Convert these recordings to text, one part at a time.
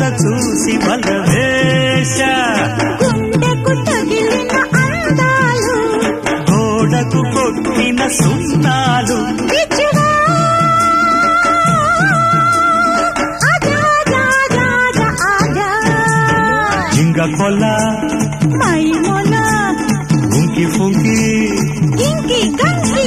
వరస చూసి బలవేశ గుండెకు తగిలిన అందాలు గోడకు కొట్టిన సున్నాలు పిచ్చిగా ఆజా ఆజా ఆజా ఆజా ఇంగ కొల మై మొల ఉంకి ఫుంకి ఇంకి గంకి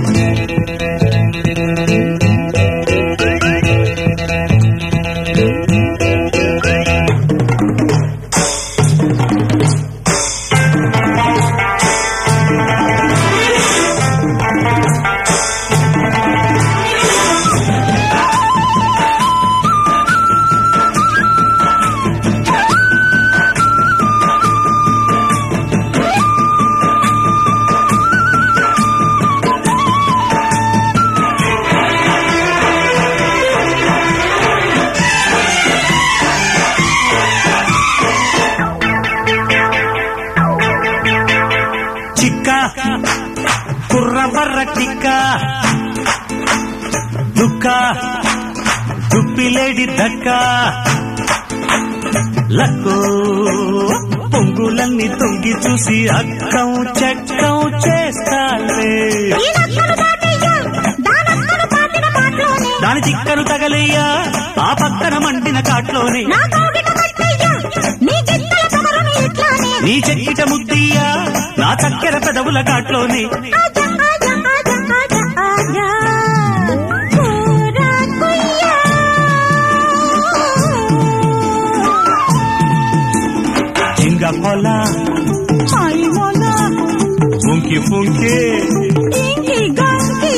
చిక్క కుర్రబర్ర టిక్క దుక్క దుప్పిలేడి దక్క లక్కో పొంగులన్నీ తొంగి చూసి అక్కం చెక్కం చేస్తాలే ఈ నక్కలు దాటయ్యా దానక్కలు పాతిన పాటలోనే దాని చిక్కను తగలయ్యా ఆ పక్కన మండిన కాట్లోనే నా కౌగిట కట్టయ్యా నీ చిత్తల పొగరుని ఇట్లానే నీ చెక్కిట ముద్దయ్యా నా చక్కెర పెదవుల కాట్లోనే ఆజా ఆజా ఆజా ఆజా ఆజా కూరా కుయ్యా జింగ కొల మై మొల ఫుంకి ఫుంకి ఇంకి గంకి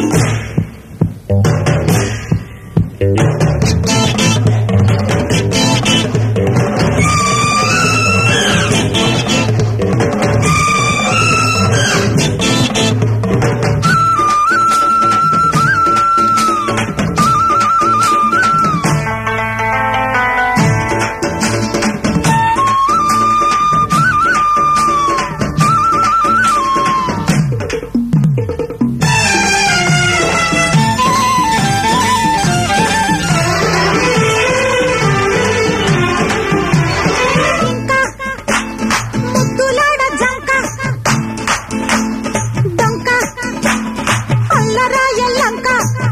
ముద్దులాడ జంక దొంక అల్లరాయ లంక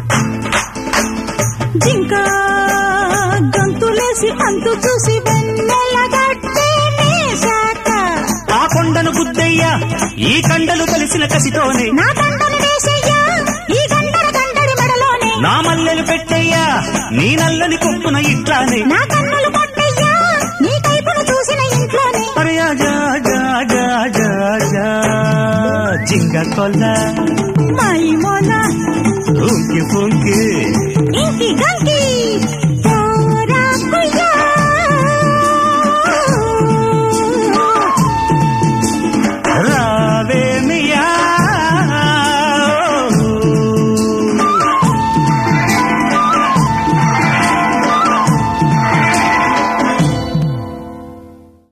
జింక గంతులేసి అంతు చూసి వెన్నెల గట్టే నేశాక ఆ కొండను గుద్దయ్యా ఈ కండలు కలిసిన కసితోనే నా దండలు వేసయ్యా ఈ గండర గండడి మెడలోనే నా మల్లెలు పెట్టయ్యా నీ నల్లని కొప్పున ఇట్లానే నా కన్నులు పట్టయ్యా నీ కైపును చూసిన ఇంట్లోనే అరే ఆజా ఆజా ఆజా ఆజా ఆజా జింగ కొల్ల మై మొల ఫుంకి ఫుంకి ఇంకి గంకి